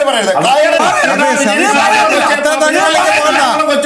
പറയരുത് കായംകുളം അതെ, ശരി, ശരി. അത്ര തന്നെയാണെങ്കിൽ പോകണ്ട.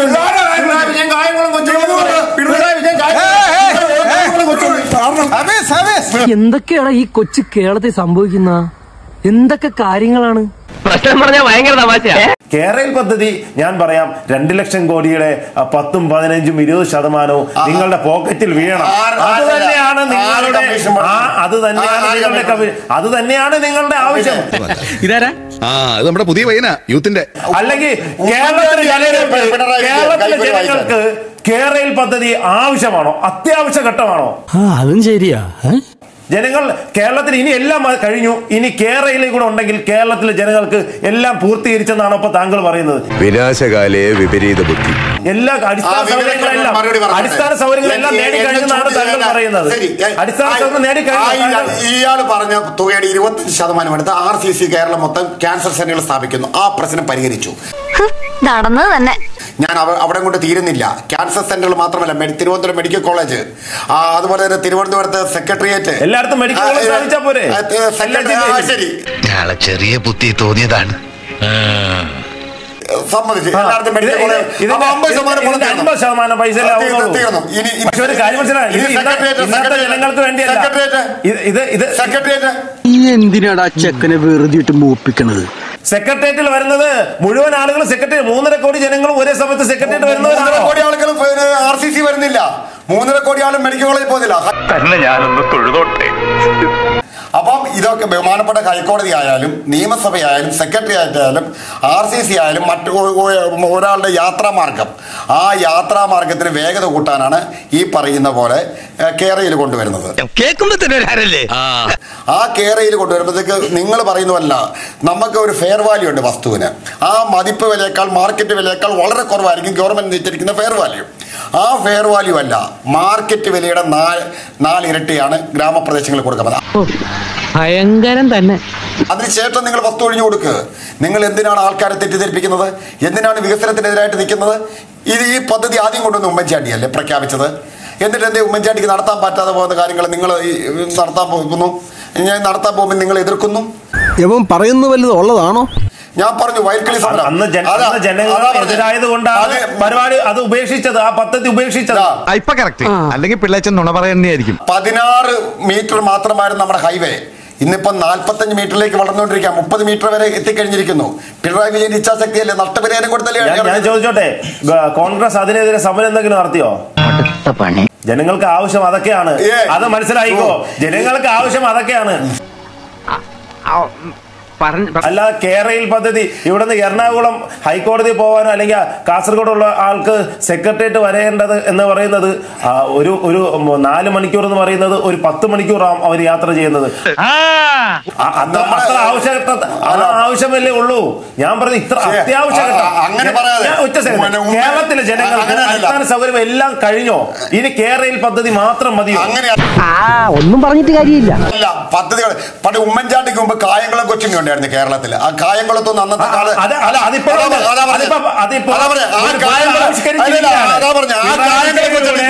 ഹബീസ്, ഹബീസ്. എന്തൊക്കെയാണ് ഈ കൊച്ചു കേരളത്തിൽ സംഭവിക്കുന്ന എന്തൊക്കെ കാര്യങ്ങളാണ് പ്രശ്നം പറഞ്ഞാൽ ഭയങ്കര തമാശയാ കേരള പദ്ധതി ഞാൻ പറയാം രണ്ട് ലക്ഷം കോടിയുടെ അഹ്, പത്തും പതിനഞ്ചും ഇരുപത് ശതമാനവും നിങ്ങളുടെ പോക്കറ്റിൽ വീഴണം ആറ് അത് ആറ് തന്നെയാണ് ആറ് നിങ്ങളുടെ കമ്മീഷൻ ആ അത് തന്നെയാണ് ആറ് നിങ്ങളുടെ കമ്മീഷൻ. കമ്മി- അത് തന്നെയാണ് നിങ്ങളുടെ ആവശ്യം ഇതാരാ ആ ഇത് നമ്മുടെ പുതിയ പയ്യനാ യൂത്തിന്റെ അല്ലെങ്കിൽ കേരളത്തിലെ ജനങ്ങൾക്ക് പിണറായി വിജയൻ കേരളത്തിലെ കൈപ്പിടി ജനങ്ങൾക്ക് കേരള പദ്ധതി ആവശ്യമാണോ അത്യാവശ്യ ഘട്ടമാണോ ആ അതും ശരിയാ ജനങ്ങൾ കേരളത്തിൽ ഇനി എല്ലാം മ- കഴിഞ്ഞു ഇനി കേരളയിൽ കൂടെ ഉണ്ടെങ്കിൽ കേരളത്തിലെ ജനങ്ങൾക്ക് എല്ലാം പൂർത്തീകരിച്ചെന്നാണ് ഇപ്പൊ താങ്കൾ പറയുന്നത് വിനാശകാലേ വിപരീത ബുദ്ധി എല്ലാ അടിസ്ഥാന ആ, വിവേക് സൗകര്യങ്ങളെല്ലാം മറുപടി പറഞ്ഞോട്ടെ. അടിസ്ഥാന സൗകര്യങ്ങളെല്ലാം എ- എ- നേടിക്കഴിഞ്ഞെന്നാണ് എന്നെ താങ്കൾ ചോദ്യം പറയുന്നത് ശരി. എ- അടിസ്ഥാന ആ- സൗകര്യം ആ, നേടിക്കഴിഞ്ഞു ഇയാൾ- ഇയാൾ പറഞ്ഞ തുകയുടെ ഇരുപത്തഞ്ച് ശതമാനം എടുത്ത് ആർ സി സി കേരളം മൊത്തം ക്യാൻസർ സെന്ററുകൾ സ്ഥാപിക്കുന്നു ആ പ്രശ്നം പരിഹരിച്ചു നടന്നത് തന്നെ ഞാൻ അവ- അവിടെ കൊണ്ട് തീരുന്നില്ല ക്യാൻസർ സെന്ററുകൾ മാത്രമല്ല മെഡി- തിരുവനന്തപുരം മെഡിക്കൽ കോളേജ് ആ, അതുപോലെ തന്നെ തിരുവനന്തപുരത്ത് സെക്രട്ടേറിയറ്റ് എല്ലായിടത്തും മെഡിക്കൽ കോളേജ് സ്ഥാപിച്ചാ പോരെ? സെക്രട്ടറി ആ, ശരി ഞാളെ ചെറിയ ബുദ്ധി തോന്നിയതാണ് സമ്മതിച്ചു ആ, എല്ലായിടത്തും മെഡിക്കൽ ഇത് കോളേജ് ഇതിന്റെ- അപ്പൊ അമ്പത് ശതമാനം ഇതിന്റെ പണം തീർന്നു. അമ്പത് ശതമാനം പൈസ ആ, തീർന്നു, തീർന്നു. ഇനി ഇനി- പക്ഷെ ഒരു കാര്യം മനസ്സിലായി ഇത് ഇനി ഇന്ന- സെക്രട്ടേറിയറ്റ്, ഇന്നത്തെ സെക്രട്ടേറിയറ്റ്, ജനങ്ങൾക്ക് വേണ്ടിയല്ല സെക്രട്ടേറിയറ്റ്, ഇത് ഇത് ഇത് സെക്രട്ടേറിയറ്റ് നീ എന്തിനാടാ ചെക്കനെ വെറുതെ മൂപ്പിക്കണത് സെക്രട്ടേറിയറ്റിൽ വരുന്നത് മുഴുവൻ ആളുകൾ സെക്രട്ടറി മൂന്നര കോടി ജനങ്ങളും ഒരേ സമയത്ത് സെക്രട്ടേറിയറ്റ് മൂന്നര വരുന്നവരാണോ കോടി ആളുകളും ആർ സി സി വരുന്നില്ല മൂന്നര കോടി ആളും മെഡിക്കൽ കോളേജിൽ പോകുന്നില്ല തന്നെ ഞാനൊന്ന് തൊഴുതോട്ടെ അപ്പം ഇതൊക്കെ ബഹുമാനപ്പെട്ട ഹൈക്കോടതി ആയാലും നിയമസഭയായാലും സെക്രട്ടറി ആയാലും ആർ സി സി ആയാലും മറ്റു ഒ- ഒ- ഒരാളുടെ യാത്രാമാർഗം ആ യാത്രാമാർഗത്തിന് വേഗത കൂട്ടാനാണ് ഈ പറയുന്ന പോലെ ഏഹ്, കേരളയിൽ കൊണ്ടുവരുന്നത് കേൾക്കുമ്പോ തന്നെ ഒരു ഹരല്ലേ ആ കേരയിൽ കൊണ്ടുവരുമ്പോഴത്തേക്ക് നിങ്ങൾ പറയുന്നതല്ല നമുക്ക് ഒരു ഫെയർ വാല്യൂ ഉണ്ട് വസ്തുവിന് ആ മതിപ്പ് വിലയേക്കാൾ മാർക്കറ്റ് വിലയേക്കാൾ വളരെ കുറവായിരിക്കും ഗവൺമെന്റ് നിശ്ചയിക്കുന്ന ഫെയർ വാല്യൂ ആ ഫെയർ വാല്യൂ അല്ല മാർക്കറ്റ് വിലയുടെ നാല് നാലിരട്ടിയാണ് ഗ്രാമപ്രദേശങ്ങളിൽ കൊടുക്കുന്നത് ഭയങ്കരം തന്നെ അതിനുശേഷം നിങ്ങൾ വസ്തു ഒഴിഞ്ഞു കൊടുക്കുക നിങ്ങൾ എന്തിനാണ് ആൾക്കാരെ തെറ്റിദ്ധരിപ്പിക്കുന്നത് എന്തിനാണ് വികസനത്തിനെതിരായിട്ട് നിൽക്കുന്നത് ഇത് ഈ പദ്ധതി ആദ്യം കൊണ്ടുവന്ന് ഉമ്മൻചാണ്ടിയല്ലേ പ്രഖ്യാപിച്ചത് എന്നിട്ട് എന്തേ ഉമ്മൻചാണ്ടിക്ക് നടത്താൻ പറ്റാതെ പോകുന്ന കാര്യങ്ങൾ നിങ്ങൾ ഈ നടത്താൻ പോകുന്നു ഞാൻ നടത്താൻ പോകുമ്പോൾ നിങ്ങൾ എതിർക്കുന്നു ഇവൻ പറയുന്നത് വല്ലതും ഉള്ളതാണോ ഞാൻ പറഞ്ഞു വയൽക്കിളി സമരം അന്ന് ജന- അതാ- അന്ന് ജനങ്ങൾ അതാ പറഞ്ഞത്. എതിരായത് കൊണ്ടാണ് അതെ. പരിപാടി അത് ഉപേക്ഷിച്ചത് ആ പദ്ധതി ഉപേക്ഷിച്ചത് ആ. ഇപ്പൊ കറക്റ്റ് അല്ലെങ്കിൽ പിള്ളേച്ചൻ നുണ പറയുന്നതായിരിക്കും പതിനാറ് മീറ്റർ മാത്രമായിരുന്നു നമ്മുടെ ഹൈവേ ഇന്നിപ്പം നാൽപ്പത്തഞ്ച് മീറ്ററിലേക്ക് വളർന്നുകൊണ്ടിരിക്കുക മുപ്പത് മീറ്റർ വരെ എത്തിക്കഴിഞ്ഞിരിക്കുന്നു പിണറായി വിജയൻ ഇച്ഛാശക്തിയല്ലേ നഷ്ടപരിഹാരം കൊടുത്തല്ലേ ഞാൻ ഞാൻ ചോദിച്ചോട്ടെ ഗ- കോൺഗ്രസ് അതിനെതിരെ സമരം എന്തെങ്കിലും നടത്തിയോ അടുത്ത പണി ജനങ്ങൾക്ക് ആവശ്യം അതൊക്കെയാണ് ഏ. അത് മനസ്സിലായിക്കോ ജനങ്ങൾക്ക് ആവശ്യം അതൊക്കെയാണ് അല്ലാതെ കേരയിൽ പദ്ധതി ഇവിടുന്ന് എറണാകുളം ഹൈക്കോടതി പോകാനോ അല്ലെങ്കിൽ കാസർഗോഡുള്ള ആൾക്ക് സെക്രട്ടേറിയറ്റ് വരേണ്ടത് എന്ന് പറയുന്നത് ആ, ഒരു ഒരു നാല് മണിക്കൂർ എന്ന് പറയുന്നത് ഒരു പത്ത് മണിക്കൂറാവും അവർ യാത്ര ചെയ്യുന്നത് ആ, അത്ര അത്ര ആവശ്യഘട്ട ആ ആവശ്യമല്ലേ ഉള്ളൂ ഞാൻ പറഞ്ഞു ഇത്ര ശരി. അത്യാവശ്യ ആ, ഘട്ടം ആ, അങ്ങനെ പറയാതെ. ഞാൻ ഒറ്റ second. ഉമ്മ- ഉമ്മ- കേരളത്തിലെ ജനങ്ങൾക്ക് അങ്ങനെയല്ല. അടിസ്ഥാന സൗകര്യം എല്ലാം കഴിഞ്ഞോ ഇനി കേരളയിൽ പദ്ധതി മാത്രം മതിയോ അങ്ങനെ ഒന്നും പറഞ്ഞിട്ട് കാര്യമില്ല അല്ല പദ്ധതികൾ പണ്ട് ഉമ്മൻചാണ്ടിക്ക് മുമ്പ് കായംകുളം കൊച്ചിങ് ഉണ്ടായിരുന്നു കേരളത്തിൽ ആ കായംകുളത്തൊന്നും അന്നത്തെ ആ, കാലം അത് അല്ല, അതിപ്പോ അതാ പറഞ്ഞെ, അതാ പറഞ്ഞെ. അതിപ്പോ- അതിപ്പോ അതാ പറഞ്ഞെ, ആ ഒരു കായംകുളം ആവിഷ്കരിച്ചിരിക്കുകയാണ്. അല്ലല്ല, അതാ പറഞ്ഞെ, ആ കായംകുളം കൊച്ചിങ്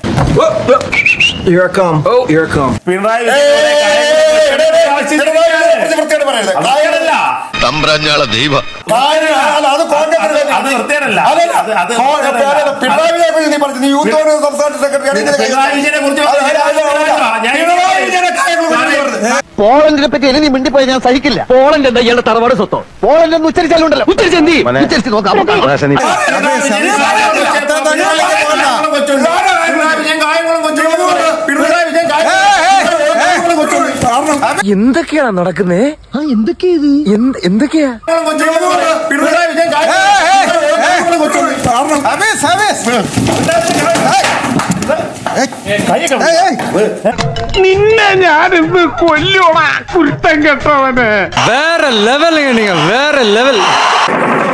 പിണറായി ഏയ്, വിജയൻ ഏയ്, ഏയ്, ഏയ്, ആവിഷ്കരിച്ചിരിക്കുകയാണ്. കുറച്ച് വൃത്തിയായിട്ട് പറയരുത്. അത് കായംകുളം- വൃത്തികേടല്ല. തമ്പ്രാഞ്ഞാള ദൈവ കായംകുളം- അല്ല, അത് കോൺഗ്രസ് അത് അത് വൃത്തികേടല്ല. അതല്ല, അത് അത് കോ- വൃത്തികേടല്ല. അല്ലല്ല, പിണറായി വിജയനെ കുറിച്ച് നീ പറഞ്ഞു നീ യൂത്ത് കോൺഗ്രസ് സംസ്ഥാന സെക്രട്ടറി പിണറായി വിജയനെ കുറിച്ച് അല്ല, അല്ല, അല്ല, അല്ല. ഞാൻ- പിണറായി വിജയനെ കായംകുളം കൊച്ചിങ് പറഞ്ഞത്. പോളണ്ടിനെ പറ്റി ഇനി നീ മിണ്ടിപ്പോയി ഞാൻ സഹിക്കില്ല പോളണ്ട് എന്താ ഇയാളുടെ തറവാട് സ്വത്തോ പോളണ്ട് എന്ന് ഉച്ചരിച്ചാലുണ്ടല്ലോ ഉച്ചരിച്ച് എന്ത് ചെയ്യും? ഉച്ചരിച്ച് നോക്കാം അപ്പൊ കാണാം. ഹബീസ്, ഹബീസ്, അത്ര തന്നെയാണെങ്കിൽ പോകണ്ട. എന്തൊക്കെയാണ് നടക്കുന്നേ ആ എന്തൊക്കെയാ ഇത് എന്തൊക്കെയാ ഹബീസ്, ഹബീസ്. കൈയൊക്കെ ഏയ്, ഏയ്. നിന്നെ ഞാനിന്ന് കൊല്ലോടാ കുരുത്തം കെട്ടവന് വേറെ ലെവൽ നിങ്ങൾ വേറെ ലെവൽ